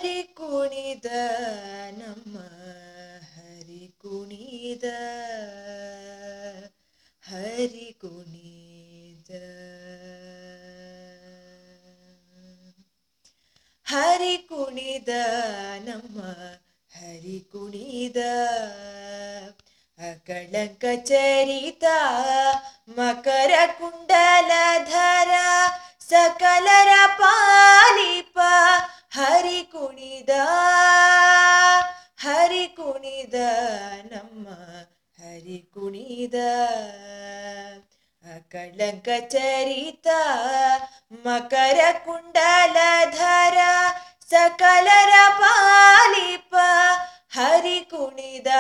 ಹರಿ ಕುಣಿದ ನಮ್ಮ ಹರಿ ಕುಣಿದ ಹರಿ ಕುಣಿದ ಹರಿ ಕುಣಿದ ನಮ್ಮ ಹರಿ ಕುಣಿದ ಅಕಳಂಕ ಚರಿತ ಮಕರ ಕುಂಡಲಧರ ಸಕಲರ ಪಾಲಿಪ ಹರಿ ಕುಣಿದ ಹರಿ ಕುಣಿದ ನಮ್ಮ ಹರಿ ಕುಣಿದ ಅಕಳಂಕ ಚರಿತ ಮಕರ ಕುಂಡಲಧರ ಸಕಲರ ಪಾಲಿಪ ಹರಿ ಕುಣಿದ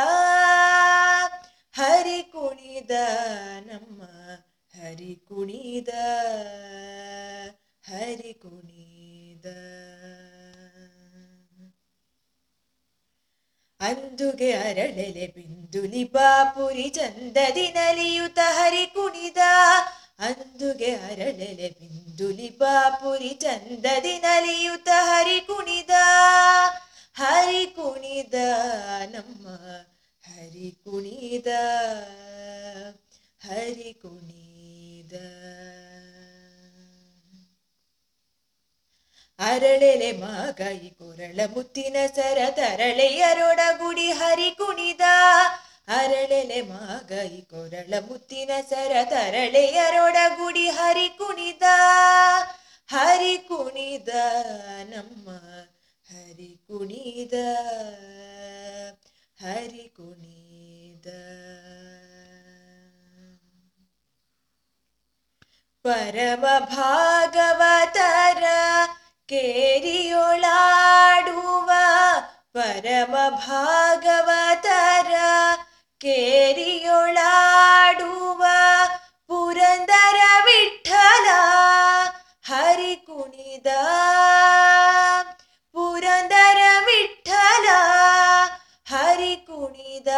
ಹರಿ ಕುಣಿದ ನಮ್ಮ ಹರಿ ಕುಣಿದ ಹರಿ ಕುಣಿದ ಅಂದುಗೆ ಅರಳೆಲೆ ಬಿಂದುಲಿ ಬಾಪುರಿ ಚಂದದಿ ನಲಿಯುತ ಹರಿ ಕುಣಿದ ಅಂದುಗೆ ಅರಳೆಲೆ ಬಿಂದುಲಿ ಬಾಪುರಿ ಚಂದದಿ ನಲಿಯುತ ಹರಿ ಕುಣಿದ ಹರಿ ಕುಣಿದ ನಮ್ಮ ಹರಿ ಕುಣಿದ ಹರಿ ಕುಣಿದ ಅರಳೆಲೆ ಮಾಗೈ ಕೊರಳ ಮುತ್ತಿನ ಸರ ತರಳೆಯರೊಡಗುಡಿ ಹರಿ ಕುಣಿದ ಅರಳೆಲೆ ಮಾಗೈ ಕೊರಳ ಮುತ್ತಿನ ಸರ ತರಳೆಯರೊಡಗುಡಿ ಹರಿ ಕುಣಿದ ಹರಿ ಕುಣಿದ ನಮ್ಮ ಹರಿ ಕುಣಿದ ಹರಿ ಕುಣಿದ ಪರಮ ಭಾಗವತರ ಕೇರಿಯೊಳಾಡುವ ಪರಮ ಭಾಗವತರ ಕೇರಿಯೊಳಾಡುವ ಪುರಂದರ ವಿಠಲ ಹರಿ ಕುಣಿದ ಪುರಂದರ ವಿಠಲ ಹರಿ ಕುಣಿದ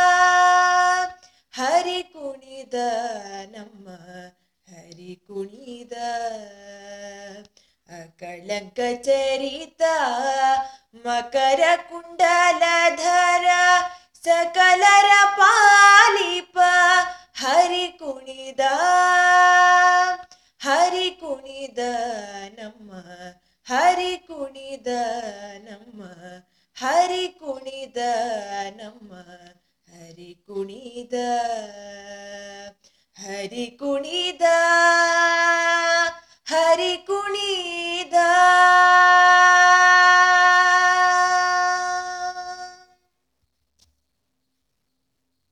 ಹರಿ ಕುಣಿದ ನಮ್ಮ ಹರಿ ಕುಣಿದ ಅಕಳಂಕ ಚರಿತ ಮಕರ ಕುಂಡಲಧರ ಸಕಲರ ಪಾಲಿಪ ಹರಿ ಕುಣಿದ ಹರಿ ಕುಣಿದ ನಮ್ಮ ಹರಿ ಕುಣಿದ ನಮ್ಮ ಹರಿ ಕುಣಿದ ನಮ್ಮ ಹರಿ ಕುಣಿದ ಹರಿ ಕುಣಿದ ಹರಿ ಕುಣಿ